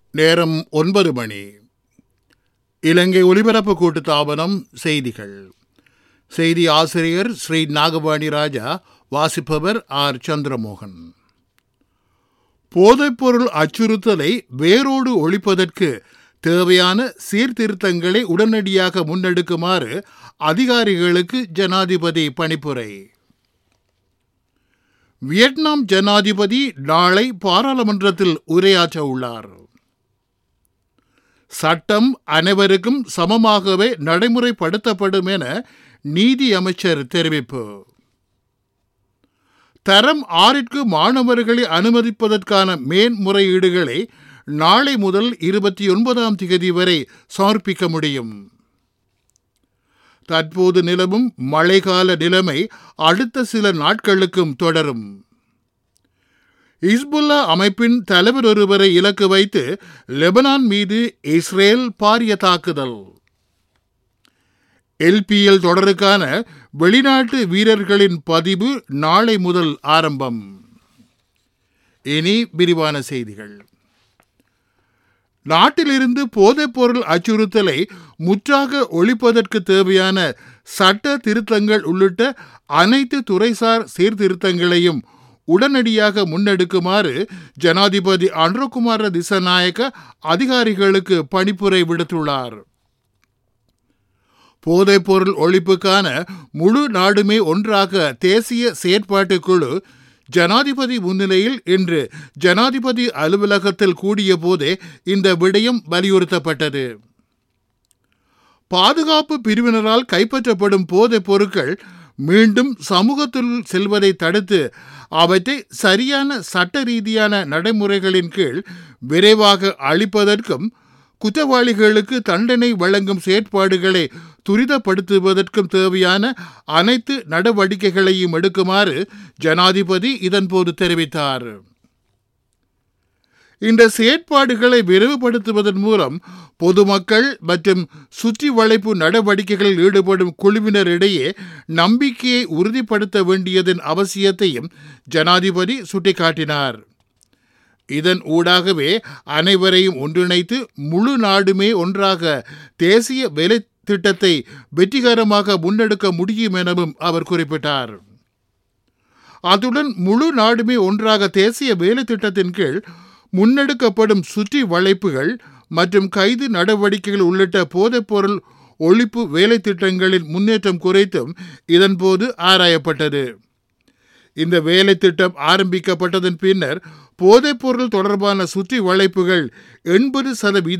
நேரம் ஒன்பது மணி இலங்கை ஒலிபரப்பு கூட்டுத்தாபனம் செய்திகள் செய்தி ஆசிரியர் ஸ்ரீ நாகவாணி ராஜா வாசிப்பவர் ஆர் சந்திரமோகன் போதைப்பொருள் அச்சுறுத்தலை வேரோடு ஒழிப்பதற்கு தேவையான சீர்திருத்தங்களை உடனடியாக முன்னெடுக்குமாறு அதிகாரிகளுக்கு ஜனாதிபதி பணிப்புரை வியட்நாம் ஜனாதிபதி நாளை பாராளுமன்றத்தில் உரையாற்ற உள்ளார் சட்டம் அனைவருக்கும் சமமாகவே நடைமுறைப்படுத்தப்படும் என நீதி அமைச்சர் தெரிவிப்பு தரம் ஆறிற்கு மாணவர்களை அனுமதிப்பதற்கான மேன்முறையீடுகளை நாளை முதல் இருபத்தி ஒன்பதாம் திகதி வரை சமர்ப்பிக்க முடியும் தற்போது நிலவும் மழைக்கால நிலைமை அடுத்த சில நாட்களுக்கும் தொடரும் இஸ்புல்லா அமைப்பின் தலைவர் ஒருவரை இலக்கு வைத்து லெபனான் மீது இஸ்ரேல் பாரிய தாக்குதல் எல்பிஎல் தொடருக்கான வெளிநாட்டு வீரர்களின் பதிவு நாளை முதல் ஆரம்பம் இனி விரிவான செய்திகள் நாட்டிலிருந்து போதைப்பொருள் அச்சுறுத்தலை முற்றாக ஒழிப்பதற்கு தேவையான சட்ட திருத்தங்கள் உள்ளிட்ட அனைத்து துறைசார் சீர்திருத்தங்களையும் உடனடியாக முன்னெடுக்குமாறு ஜனாதிபதி அன்ரகுமார திசநாயக்க அதிகாரிகளுக்கு பணிப்புரை விடுத்துள்ளார் போதைப்பொருள் ஒழிப்புக்கான முழு நாடுமே ஒன்றாக தேசிய செயற்பாட்டுக்குழு ஜனாதிபதி முன்னிலையில் இன்று ஜனாதிபதி அலுவலகத்தில் கூடிய போதே இந்த விடயம் வலியுறுத்தப்பட்டது பாதுகாப்பு பிரிவினரால் கைப்பற்றப்படும் போதைப் பொருட்கள் மீண்டும் சமூகத்தில் செல்வதை தடுத்து அவற்றை சரியான சட்ட ரீதியான நடைமுறைகளின் கீழ் விரைவாக அளிப்பதற்கும் குற்றவாளிகளுக்கு தண்டனை வழங்கும் செயற்பாடுகளை துரிதப்படுத்துவதற்கும் தேவையான அனைத்து நடவடிக்கைகளையும் எடுக்குமாறு ஜனாதிபதி இதன்போது தெரிவித்தார் இந்த செயற்பாடுகளை விரைவுபடுத்துவதன் மூலம் பொதுமக்கள் மற்றும் சுற்றி வளைப்பு நடவடிக்கைகளில் ஈடுபடும் குழுவினரிடையே நம்பிக்கையை உறுதிப்படுத்த வேண்டியதன் அவசியத்தையும் ஜனாதிபதி சுட்டிக்காட்டினார் இதன் ஊடாகவே அனைவரையும் ஒன்றிணைத்து முழு நாடுமே ஒன்றாக தேசிய வேலை திட்டத்தை வெற்றிகரமாக முன்னெடுக்க முடியும் எனவும் அவர் குறிப்பிட்டார் அத்துடன் முழு நாடுமே ஒன்றாக தேசிய வேலை திட்டத்தின் கீழ் முன்னெடுக்கப்படும் சுற்றி வளைப்புகள் மற்றும் கைது நடவடிக்கைகள் உள்ளிட்ட போதைப்பொருள் ஒழிப்பு வேலை திட்டங்களின் முன்னேற்றம் குறித்தும் இதன்போது ஆராயப்பட்டது இந்த வேலை திட்டம் ஆரம்பிக்கப்பட்டதன் பின்னர் போதைப்பொருள் தொடர்பான சுற்றி வளைப்புகள் எண்பது சதவீத